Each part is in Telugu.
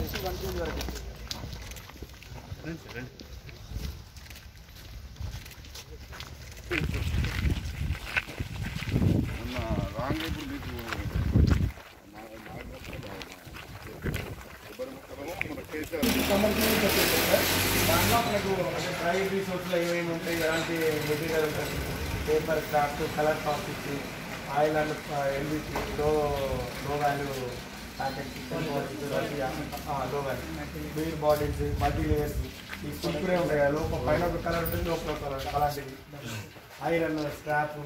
నుంచి వన్ కేజీ వరకు ఇస్తుంది. మొన్న రాంగ్ ఇప్పుడు మీకు మా- మా కొబ్బరి ముక్కలు మన కేసీఆర్ కమర్షియల్ వచ్చేసి సార్ దాంట్లో మనకు డ్రై రిసోర్స్లో ఏమేమి ఉంటాయి ఎలాంటి మెటీరియల్ ఉంటుంది పేపర్ క్రాఫ్ట్ కలర్ కాస్టిక్స్ ఆయిల్ అండ్ ఎల్బిసి లో లో వాల్యూ ప్యాకెట్స్ లో value beer bottles multi layers ఈ కుర్కురే ఉంటాయి కదా, లోపల పైన ఒక కలర్ ఉంటుంది లోపల ఒక కలర్ అలాంటివి ఐరన్ స్క్రాప్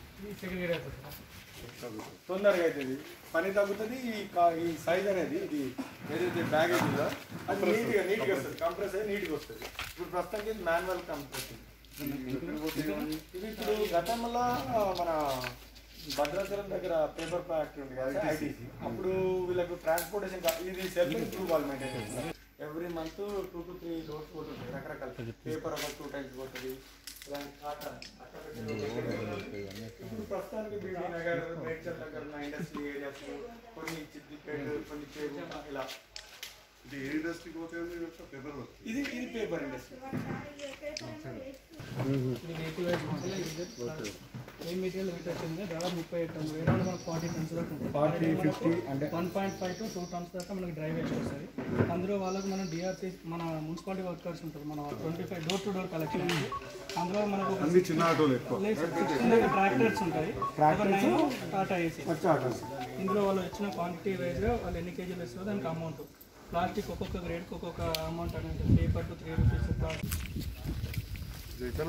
తొందరగా అవుతుంది పని తగ్గుతుంది ఈ కా- ఈ సైజ్ అనేది ఇది ఏదైతే బ్యాగేజ్ ఉందో అది నీట్గా నీట్గా వస్తుంది కంప్రెస్ అయ్యి నీట్గా వస్తుంది ఇప్పుడు ప్రస్తుతానికి ఇది మాన్యువల్ కంప్రెస్ ఇది ఇప్పుడు గతంలో మన భద్రాచలం దగ్గర పేపర్ ఫ్యాక్టరీ ఉంది కదా ఐటీసీ అప్పుడు వీళ్ళకు ట్రాన్స్పోర్టేషన్ ఇది సెల్ఫ్ ఇంప్రూవ్ వాళ్ళు మెయింటైన్ చేస్తారు every month two to three loads పోతుంది రకరకాల పేపర్ ఒక టూ టైమ్స్ పోతుంది ఇలాంటి కాటన్ అక్కడ ఇప్పుడు ప్రస్తుతానికి బీడీ నగర్ మేడ్చల్ దగ్గర ఉన్న ఇండస్ట్రీ ఏరియాస్ కొన్ని చిద్దిపేట కొన్ని చేరు ఇలా ఇది ఏ ఇండస్ట్రీకి పోతే పేపర్ వర్క్ ఇది ఇది పేపర్ ఇండస్ట్రీ ఏ మెటీరియల్ వెయిట్ వచ్చింది దాదాపు ముప్పై ఎయిట్ టన్స్ అరౌండ్ మనకు ఫార్టీ టన్స్ దాకా ఉంటుంది ఫార్టీ ఫిఫ్టీ అంటే one point five to two tons దాకా మనకి డ్రై వెయిట్ వస్తుంది అందులో వాళ్ళకి మనం డిఆర్సీ మన మున్సిపాలిటీ వర్కర్స్ ఉంటారు మన twenty five door to door collection ఉంది అందులో మనకు ఒక అన్ని చిన్న ఆటోలు ఎక్కువ లేదు సార్, 16 దాకా ట్రాక్టర్స్ ఉంటాయి ట్రాక్టర్స్ టాటా ఏసీ వచ్చి ఆటోస్ ఇందులో వాళ్ళు ఇచ్చిన క్వాంటిటీ వైజ్గా వాళ్ళు ఎన్ని కేజీలు ఇస్తారో దానికి అమౌంట్ ప్లాస్టిక్ ఒక్కొక్క గ్రేడ్కి ఒక్కొక్క అమౌంట్ అనేది paper two three rupees plastic ఇక్కడ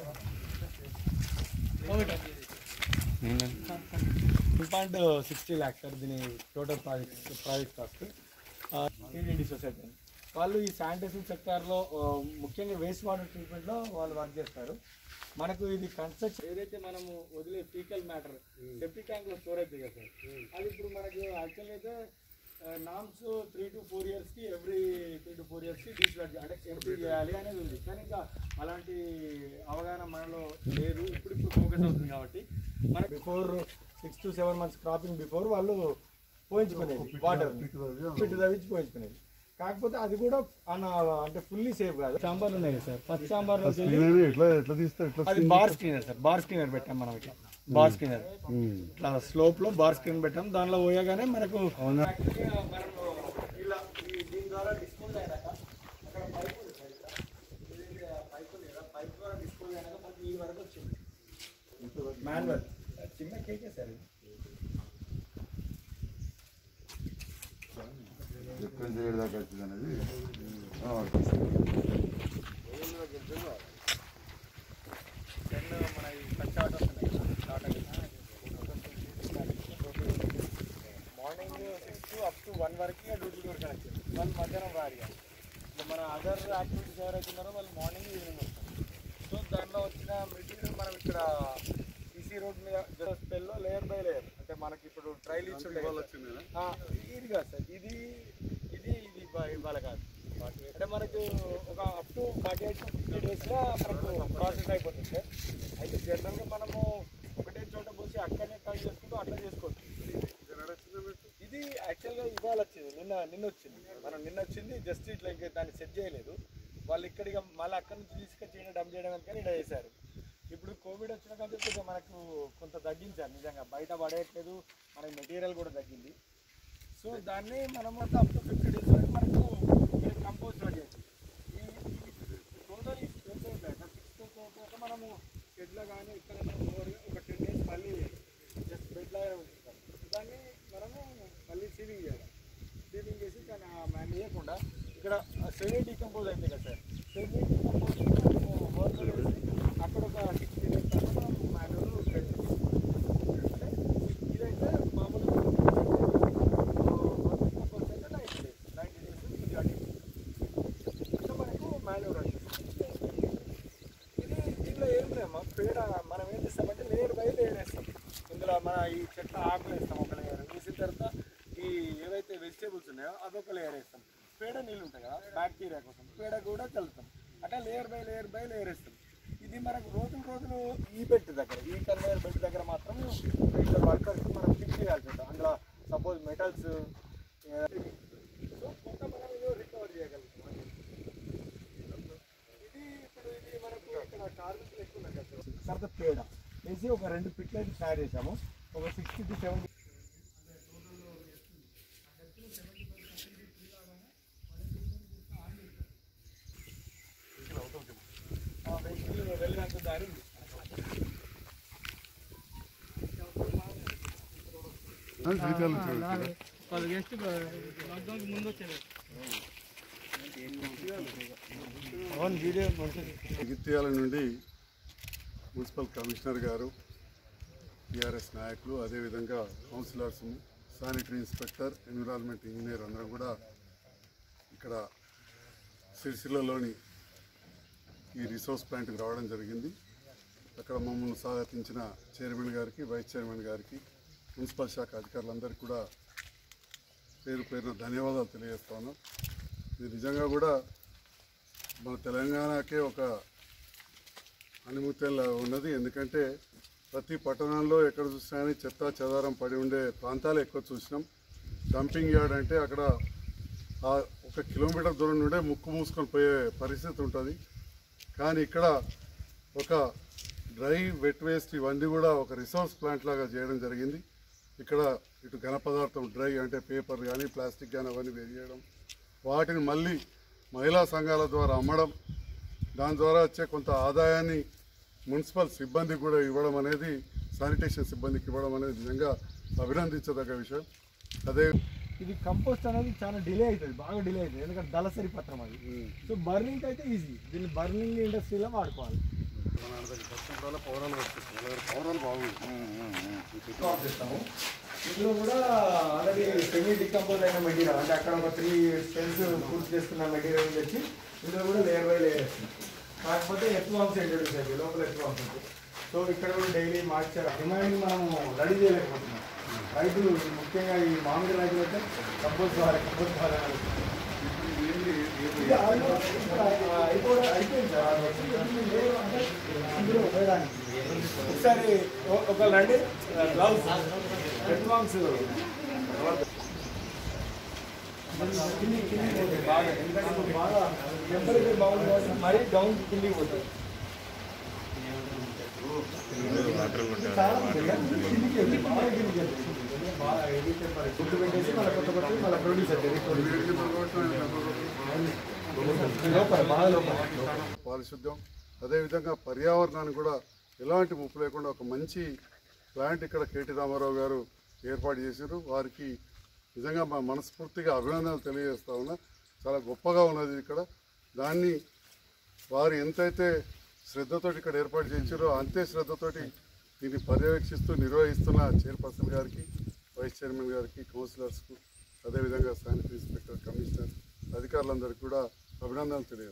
two point sixty lakhs sir దీని total project project cost TDD society అని. వాళ్ళు ఈ శానిటేషన్ సెక్టార్లో ముఖ్యంగా వేస్ట్ వాటర్ ట్రీట్మెంట్లో వాళ్ళు వర్క్ చేస్తారు మనకు ఇది కన్స్ట్రక్షన్ ఏదైతే మనము వదిలే ఫీకల్ మ్యాటర్ సెప్టిక్ ట్యాంక్లో స్టోర్ అవుతుంది కదా సార్ అది ఇప్పుడు మనకు యాక్చువల్ అయితే నామ్స్ త్రీ టు ఫోర్ ఇయర్స్కి ఎవ్రీ త్రీ టు ఫోర్ ఇయర్స్కి డిస్లాట్ అంటే ఎంపీ చేయాలి అనేది ఉంది కానీ ఇంకా అలాంటి అవగాహన మనలో లేదు ఇప్పుడు ఇప్పుడు ఫోకస్ అవుతుంది కాబట్టి మనకి before six to seven months cropping before వాళ్ళు పోయించుకునేది వాటర్ పిట్టు తవ్వించి పోయించుకునేది కాకపోతే అది కూడా అన అంటే ఫుల్లీ సేఫ్ కాదు సాంబార్ ఉన్నాయి కదా సార్ పచ్చి సాంబార్ ఎట్లా ఎట్లా తీస్తే ఎట్లా అది bar screener sir bar screener పెట్టాం మనం ఇట్లా బార్ స్క్రీనర్ ఇట్లా స్లోప్ లో బార్ స్క్రీన్ పెట్టాం దానిలో పోయగానే మనకు Actually, మనము ఇలా ఈ దీని ద్వారా డిస్పోజ్ అయినాక అక్కడ పైప్ ఉంది సార్ ఇక్కడ. ఏదైతే ఆ పైప్ ఉంది కదా పైప్ ద్వారా డిస్పోజ్ అయినాక మనకి ఈ వరకు వచ్చింది మాన్యువల్ చిన్న కేకే సార్ ఇది. ఎక్కడ చేయడం దాకా వచ్చింది అనేది ఆ, దెన్ మన ఈ పచ్చి ఆటోస్ ఉన్నాయి Tata morning six to up to one వరకు డ్యూటీ డోర్ కనెక్ట్ వాళ్ళు మధ్యాహ్నం రారు ఇక. ఇక మన అదర్ యాక్టివిటీస్ ఎవరైతే ఉన్నారో వాళ్ళు మార్నింగ్ ఈవినింగ్ వస్తారు సో దాంట్లో వచ్చిన మెటీరియల్ మనం ఇక్కడ ఈసీ రోడ్ మీద స్పెల్లో లేయర్ బై లేయర్ అంటే మనకి ఇప్పుడు ట్రైల్ ఇచ్చి ఉండే కదా సార్. ఆ, ఇది కాదు సార్ ఇది ఇది ఇది ఇవ్వ- ఇవ్వాలి కాదు అంటే మనకు ఒక up to forty eight fifty డేస్లో మనకు ప్రాసెస్ అయిపోతుంది సార్ అయితే జనరల్గా మనము ఒకటే చోట పోసి అక్కడనే కట్ చేసుకుంటూ అట్లా చేసుకోవచ్చు ఇది యాక్చువల్గా ఇవాళ వచ్చింది నిన్న నిన్న వచ్చింది మనం నిన్న వచ్చింది జస్ట్ ఇట్లా ఇంకా దాన్ని సెట్ చేయలేదు వాళ్ళు ఇక్కడికి మళ్ళీ అక్కడి నుంచి తీసుకొచ్చి ఈయన డమ్ చేయడం కానీ ఇక్కడ వేశారు ఇప్పుడు కోవిడ్ వచ్చిన కంటే కొంచెం మనకు కొంత తగ్గించారు నిజంగా బయట పడేయట్లేదు మనకి మెటీరియల్ కూడా తగ్గింది సో దాన్ని మనము అప్ టు ఫిఫ్టీ డేస్ వరకు మనకు కంపోజ్ చేయొచ్చు ఈ టోటల్ సిక్స్ డేస్ అయిపోయాక మనము షెడ్లో కానీ ఇక్కడ ఒక టెన్ డేస్ మళ్ళీ జస్ట్ బెడ్ లాగా ఉంచుతాం దాన్ని మనము మళ్ళీ సీవింగ్ చేయాలి సీవింగ్ చేసి దాన్ని మ్యాన్ వేయకుండా ఇక్కడ సెమీ డీకంపోజ్ అయితే కదా సార్ సెమీ డీకంపోజ్ మనము వర్క్ చేసి అక్కడ ఒక సిక్స్టీ డేస్ తర్వాత మనం మాన్యువల్ అంటే ఇదైతే మామూలుగా వర్క్ కంపోజ్ అయితే నైంటీ డేస్ నైంటీ డేస్ ఇది అడిగి సో మనకు మాన్యువల్ అంటే ఇది దీంట్లో ఏం లేమా పేడ మనం ఏం చేస్తామంటే లేయర్ బై లేయర్ వేస్తాం ఇందులో మన ఈ చెట్ల ఆకులు వేస్తాం ఒక లేయర్ వేసిన తర్వాత ఈ ఏవైతే వెజిటేబుల్స్ ఉన్నాయో అదొక లేయర్ వేస్తాం పేడ నీళ్ళు ఉంటాయి కదా బ్యాక్టీరియా కోసం పేడ కూడా కలుపుతాం అట్లా layer by layer by layer వేస్తాం ఇది మనకు రోజులు రోజులు ఈ బెడ్ దగ్గర ఈ కన్వేయర్ బెడ్ దగ్గర మాత్రం ఇట్లా వర్కర్స్ మనం ఫిక్స్ చేయాల్సి ఉంటుంది అందులో సపోజ్ మెటల్స్ సో కొంత మనం తర్వాత పేడ వేసి ఒక రెండు పిట్లు అయితే తయారు చేసాము ఒక సిక్స్టీ టు సెవెంటీ వెళ్ళినంత దారి ఉంది. శ్రీకాకుళం చూడండి. వాళ్ళు జస్ట్ లాక్డౌన్ ముందు వచ్చేది అవును వీడియో మంచిది జగిత్యాల నుండి మున్సిపల్ కమిషనర్ గారు టీఆర్ఎస్ నాయకులు అదేవిధంగా councillors sanitary inspector environment engineer అందరం కూడా ఇక్కడ సిరిసిల్లలోని ఈ రిసోర్స్ ప్లాంట్కి రావడం జరిగింది అక్కడ మమ్మల్ని స్వాగతించిన చైర్మన్ గారికి వైస్ చైర్మన్ గారికి మున్సిపల్ శాఖ అధికారులందరికీ కూడా పేరు పేరున ధన్యవాదాలు తెలియజేస్తా ఉన్నాం ఇది నిజంగా కూడా మన తెలంగాణకే ఒక అనుమతిలా ఉన్నది ఎందుకంటే ప్రతి పట్టణంలో ఎక్కడ చూసినా కానీ చెత్త చెదారం పడి ఉండే ప్రాంతాలు ఎక్కువ చూసినాం డంపింగ్ యార్డ్ అంటే అక్కడ ఆ ఒక కిలోమీటర్ దూరం నుండే ముక్కు మూసుకొని పోయే పరిస్థితి ఉంటుంది కానీ ఇక్కడ ఒక డ్రై వెట్ వేస్ట్ ఇవన్నీ కూడా ఒక రిసోర్స్ ప్లాంట్ లాగా చేయడం జరిగింది ఇక్కడ ఇటు ఘన పదార్థం డ్రై అంటే పేపర్ కానీ ప్లాస్టిక్ కానీ అవన్నీ వేరు చేయడం వాటిని మళ్ళీ మహిళా సంఘాల ద్వారా అమ్మడం దాని ద్వారా వచ్చే కొంత ఆదాయాన్ని మున్సిపల్ సిబ్బందికి కూడా ఇవ్వడం అనేది శానిటేషన్ సిబ్బందికి ఇవ్వడం అనేది నిజంగా అభినందించదగ్గ విషయం అదే ఇది కంపోస్ట్ అనేది చాలా డిలే అవుతుంది బాగా డిలే అవుతుంది ఎందుకంటే దళసరి పత్రం అది సో బర్నింగ్ అయితే ఈజీ దీన్ని బర్నింగ్ ఇండస్ట్రీలో వాడుకోవాలి పౌరాలు పౌరాలు బాగుంది స్టాప్ చేస్తాము ఇందులో కూడా ఆల్రెడీ సెమీ డికంపోజ్ అయిన మెటీరియల్ అంటే అక్కడ ఒక త్రీ స్టెన్స్ పూర్తి చేసుకున్న మెటీరియల్ తెచ్చి ఇందులో కూడా లేయర్ బై లేయర్ వస్తుంది కాకపోతే ఎత్వామ్స్ ఇంట్రడ్యూస్ అయ్యి లోపల ఎత్వామ్స్ ఉంటుంది సో ఇక్కడ కూడా డైలీ మార్చారు రిమైండ్ మనము రెడీ చేయలేకపోతున్నాం రైతులు ముఖ్యంగా ఈ మామిడి రైతులు అయితే కంపోజ్ ద్వారా కంపోజ్ ద్వారా ఇది almost ఇక్కడ అయిపోవడం అయిపోయింది సార్ almost. లేవు అంటే అందులో వేయడానికి ఒకసారి ఒ- ఒక రండి గ్లౌస్ ఎడ్వాన్స్ కింది కింది పోతుంది బాగా ఎందుకంటే ఇప్పుడు బాగా టెంపరేచర్ బాగుంది కాబట్టి మరీ డౌన్ కిందికి పోతుంది చాలా ఉంది కదా? కిందికి వెళ్తుంది, బాగా కిందికి వెళ్తుంది. బాగా heavy temperature. గుడ్డు పెట్టేసి మళ్ళీ కొత్త కొత్త మళ్ళీ ప్రొడ్యూస్ అవుతుంది లోపల బాగా లోపల పారిశుద్ధ్యం అదేవిధంగా పర్యావరణానికి కూడా ఎలాంటి ముప్పు లేకుండా ఒక మంచి ప్లాంట్ ఇక్కడ కేటీ రామారావు గారు ఏర్పాటు చేశారు వారికి నిజంగా మా మనస్ఫూర్తిగా అభినందనలు తెలియజేస్తా ఉన్నా చాలా గొప్పగా ఉన్నది ఇక్కడ దాన్ని వారు ఎంతైతే శ్రద్ధతోటి ఇక్కడ ఏర్పాటు చేశారో అంతే శ్రద్ధతోటి దీన్ని పర్యవేక్షిస్తూ నిర్వహిస్తున్న చైర్పర్సన్ గారికి వైస్ చైర్మన్ గారికి కౌన్సిలర్స్కు అదేవిధంగా శానిటరీ ఇన్స్పెక్టర్ కమిషనర్ అధికారులందరికీ కూడా అభినందనలు తెలియజేస్తాను